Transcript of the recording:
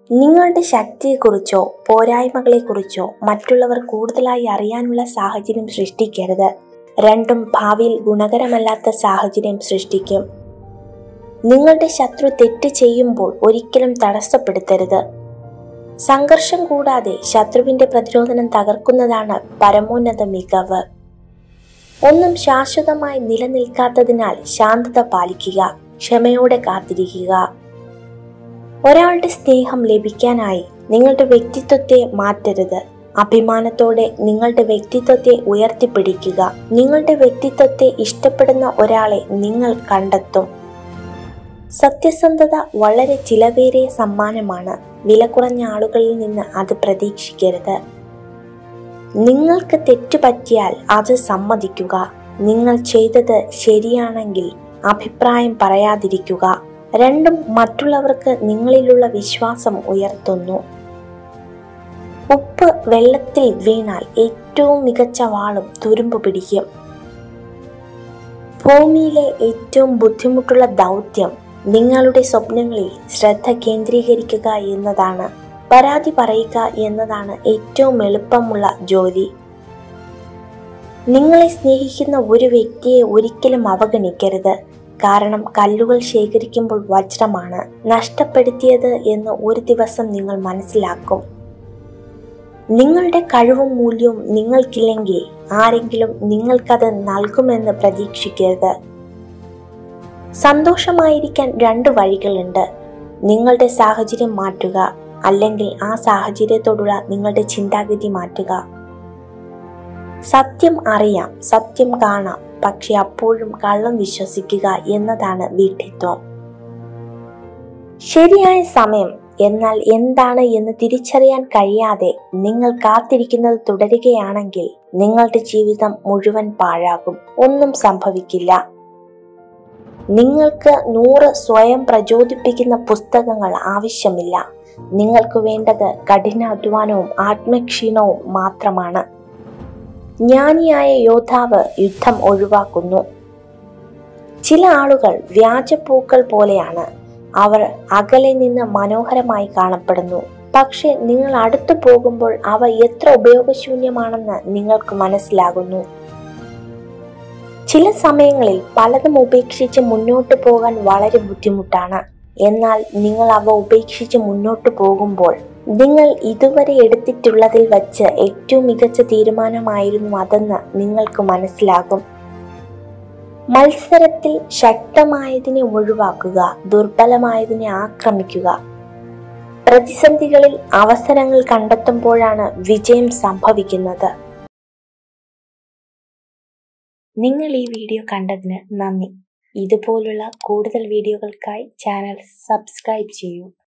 നിങ്ങളുടെ ശക്തിയെക്കുറിച്ചോ പോരായ്മകളെക്കുറിച്ചോ മറ്റുള്ളവർ കൂടുതലായി അറിയാനുള്ള സാഹചര്യം സൃഷ്ടിക്കരുത് രണ്ടും ഭാവിയിൽ ഗുണകരമല്ലാത്ത സാഹചര്യം സൃഷ്ടിക്കും നിങ്ങളുടെ ശത്രു തെറ്റ് ചെയ്യുമ്പോൾ ഒരിക്കലും തടസ്സപ്പെടുത്തരുത് സംഘർഷം കൂടാതെ ശത്രുവിന്റെ പ്രതിരോധനം തകർക്കുന്നതാണ് പരമോന്നത മികവ് ഒന്നും ശാശ്വതമായി നിലനിൽക്കാത്തതിനാൽ ശാന്തത പാലിക്കുക ക്ഷമയോടെ കാത്തിരിക്കുക ഒരാളുടെ സ്നേഹം ലഭിക്കാനായി നിങ്ങളുടെ വ്യക്തിത്വത്തെ മാറ്റരുത് അഭിമാനത്തോടെ നിങ്ങളുടെ വ്യക്തിത്വത്തെ ഉയർത്തിപ്പിടിക്കുക നിങ്ങളുടെ വ്യക്തിത്വത്തെ ഇഷ്ടപ്പെടുന്ന ഒരാളെ നിങ്ങൾ കണ്ടെത്തും സത്യസന്ധത വളരെ ചിലവേറിയ സമ്മാനമാണ് വില കുറഞ്ഞ ആളുകളിൽ നിന്ന് അത് പ്രതീക്ഷിക്കരുത് നിങ്ങൾക്ക് തെറ്റുപറ്റിയാൽ അത് സമ്മതിക്കുക നിങ്ങൾ ചെയ്തത് ശരിയാണെങ്കിൽ അഭിപ്രായം പറയാതിരിക്കുക രണ്ടും മറ്റുള്ളവർക്ക് നിങ്ങളിലുള്ള വിശ്വാസം ഉയർത്തുന്നു ഉപ്പ് വെള്ളത്തിൽ വീണാൽ ഏറ്റവും മികച്ച വാളും തുരുമ്പ് പിടിക്കും ഭൂമിയിലെ ഏറ്റവും ബുദ്ധിമുട്ടുള്ള ദൗത്യം നിങ്ങളുടെ സ്വപ്നങ്ങളിൽ ശ്രദ്ധ കേന്ദ്രീകരിക്കുക എന്നതാണ് പരാതി പറയുക എന്നതാണ് ഏറ്റവും എളുപ്പമുള്ള ജോലി നിങ്ങളെ സ്നേഹിക്കുന്ന ഒരു വ്യക്തിയെ ഒരിക്കലും അവഗണിക്കരുത് കാരണം കല്ലുകൾ ശേഖരിക്കുമ്പോൾ വജ്രമാണ് നഷ്ടപ്പെടുത്തിയത് എന്ന് ഒരു ദിവസം നിങ്ങൾ മനസ്സിലാക്കും നിങ്ങളുടെ കഴിവും മൂല്യവും നിങ്ങൾക്കില്ലെങ്കിൽ ആരെങ്കിലും നിങ്ങൾക്കത് നൽകുമെന്ന് പ്രതീക്ഷിക്കരുത് സന്തോഷമായിരിക്കാൻ രണ്ട് വഴികളുണ്ട് നിങ്ങളുടെ സാഹചര്യം മാറ്റുക അല്ലെങ്കിൽ ആ സാഹചര്യത്തോടുള്ള നിങ്ങളുടെ ചിന്താഗതി മാറ്റുക സത്യം അറിയാം സത്യം കാണാം പക്ഷെ അപ്പോഴും കള്ളം വിശ്വസിക്കുക എന്നതാണ് വീട്ടിത്വം ശരിയായ സമയം എന്നാൽ എന്താണ് എന്ന് തിരിച്ചറിയാൻ കഴിയാതെ നിങ്ങൾ കാത്തിരിക്കുന്നത് തുടരുകയാണെങ്കിൽ നിങ്ങളുടെ ജീവിതം മുഴുവൻ പാഴാകും ഒന്നും സംഭവിക്കില്ല നിങ്ങൾക്ക് നൂറ് സ്വയം പ്രചോദിപ്പിക്കുന്ന പുസ്തകങ്ങൾ ആവശ്യമില്ല നിങ്ങൾക്ക് വേണ്ടത് കഠിനാധ്വാനവും ആത്മക്ഷീണവും മാത്രമാണ് ജ്ഞാനിയായ യോദ്ധാവ് യുദ്ധം ഒഴിവാക്കുന്നു ചില ആളുകൾ വ്യാജപ്പൂക്കൾ പോലെയാണ് അവർ അകലെ നിന്ന് മനോഹരമായി കാണപ്പെടുന്നു പക്ഷെ നിങ്ങൾ അടുത്തു പോകുമ്പോൾ അവ എത്ര ഉപയോഗശൂന്യമാണെന്ന് നിങ്ങൾക്ക് മനസ്സിലാകുന്നു ചില സമയങ്ങളിൽ പലതും ഉപേക്ഷിച്ച് മുന്നോട്ട് പോകാൻ വളരെ ബുദ്ധിമുട്ടാണ് എന്നാൽ നിങ്ങൾ അവ ഉപേക്ഷിച്ച് മുന്നോട്ട് പോകുമ്പോൾ നിങ്ങൾ ഇതുവരെ എടുത്തിട്ടുള്ളതിൽ വച്ച് ഏറ്റവും മികച്ച തീരുമാനമായിരുന്നു അതെന്ന് നിങ്ങൾക്ക് മനസ്സിലാകും മത്സരത്തിൽ ശക്തമായതിനെ ഒഴിവാക്കുക ദുർബലമായതിനെ ആക്രമിക്കുക പ്രതിസന്ധികളിൽ അവസരങ്ങൾ കണ്ടെത്തുമ്പോഴാണ് വിജയം സംഭവിക്കുന്നത് നിങ്ങൾ ഈ വീഡിയോ കണ്ടതിന് നന്ദി ഇതുപോലുള്ള കൂടുതൽ വീഡിയോകൾക്കായി ചാനൽ സബ്സ്ക്രൈബ് ചെയ്യൂ